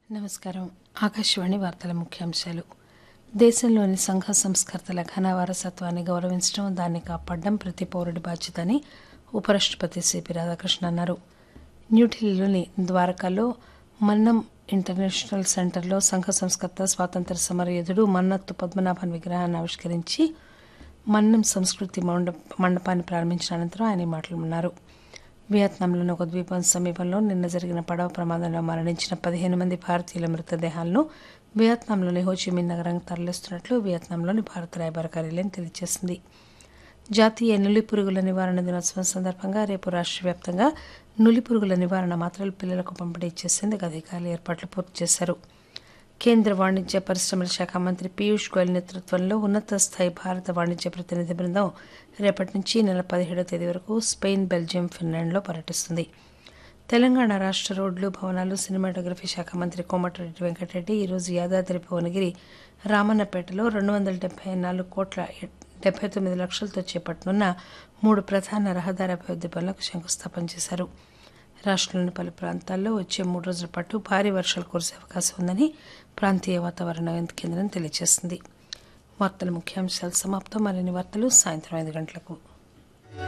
నమస్కారం ఆకాశవాణి వార్తల ముఖ్యాంశాలు దేశంలోని సంఘ సంస్కర్తల ఘన వారసత్వాన్ని గౌరవించడం దాన్ని కాపాడడం ప్రతి పౌరుడి బాధ్యత అని ఉపరాష్టపతి సిపి రాధాకృష్ణ అన్నారు న్యూఢిల్లీలోని ద్వారకాలో మన్నం ఇంటర్నేషనల్ సెంటర్లో సంఘ సంస్కర్త స్వాతంత్ర సమరయోధుడు మన్నత్తు పద్మనాభన్ విగ్రహాన్ని ఆవిష్కరించి మన్నం సంస్కృతి మండప మండపాన్ని ప్రారంభించిన అనంతరం ఆయన ఈ మాట్లాడుతున్నారు వియత్నాంలోని ఒక ద్వీపం సమీపంలో నిన్న జరిగిన పడవ ప్రమాదంలో మరణించిన పదిహేను మంది భారతీయుల మృతదేహాలను వియత్నాంలోని హోచిమిన్ నగరానికి తరలిస్తున్నట్లు వియత్నాంలోని భారత రాయబార కార్యాలయం తెలియజేసింది జాతీయ నులి పురుగుల నివారణ దినోత్సవం సందర్భంగా రేపు రాష్ట్ర వ్యాప్తంగా నులి పురుగుల నివారణ మాత్రలు పిల్లలకు పంపిణీ చేసేందుకు అధికారులు ఏర్పాట్లు పూర్తి చేశారు కేంద్ర వాణిజ్య పరిశ్రమల శాఖ మంత్రి పీయూష్ గోయల్ నేతృత్వంలో ఉన్నత స్థాయి భారత వాణిజ్య ప్రతినిధి బృందం రేపటి నుంచి నెల పదిహేడో తేదీ వరకు స్పెయిన్ బెల్జియం ఫిన్లాండ్లో పర్యటిస్తుంది తెలంగాణ రాష్ట్ర రోడ్లు భవనాలు సినిమాటోగ్రఫీ శాఖ మంత్రి కోమటిరెడ్డి వెంకటరెడ్డి ఈరోజు యాదాద్రి భువనగిరి రామన్నపేటలో రెండు వందల డెబ్బై నాలుగు కోట్ల డెబ్బై తొమ్మిది లక్షలతో చేపట్టనున్న మూడు ప్రధాన రహదారి అభివృద్ది పనులకు శంకుస్థాపన చేశారు రాష్ట్రంలోని పలు ప్రాంతాల్లో వచ్చే మూడు రోజుల పాటు భారీ వర్షాలు కురిసే అవకాశం ఉందని ప్రాంతీయ వాతావరణ కేంద్రం తెలియజేసింది వార్తల ముఖ్యాంశాలు సమాప్తం మరిన్ని వార్తలు సాయంత్రం ఐదు గంటలకు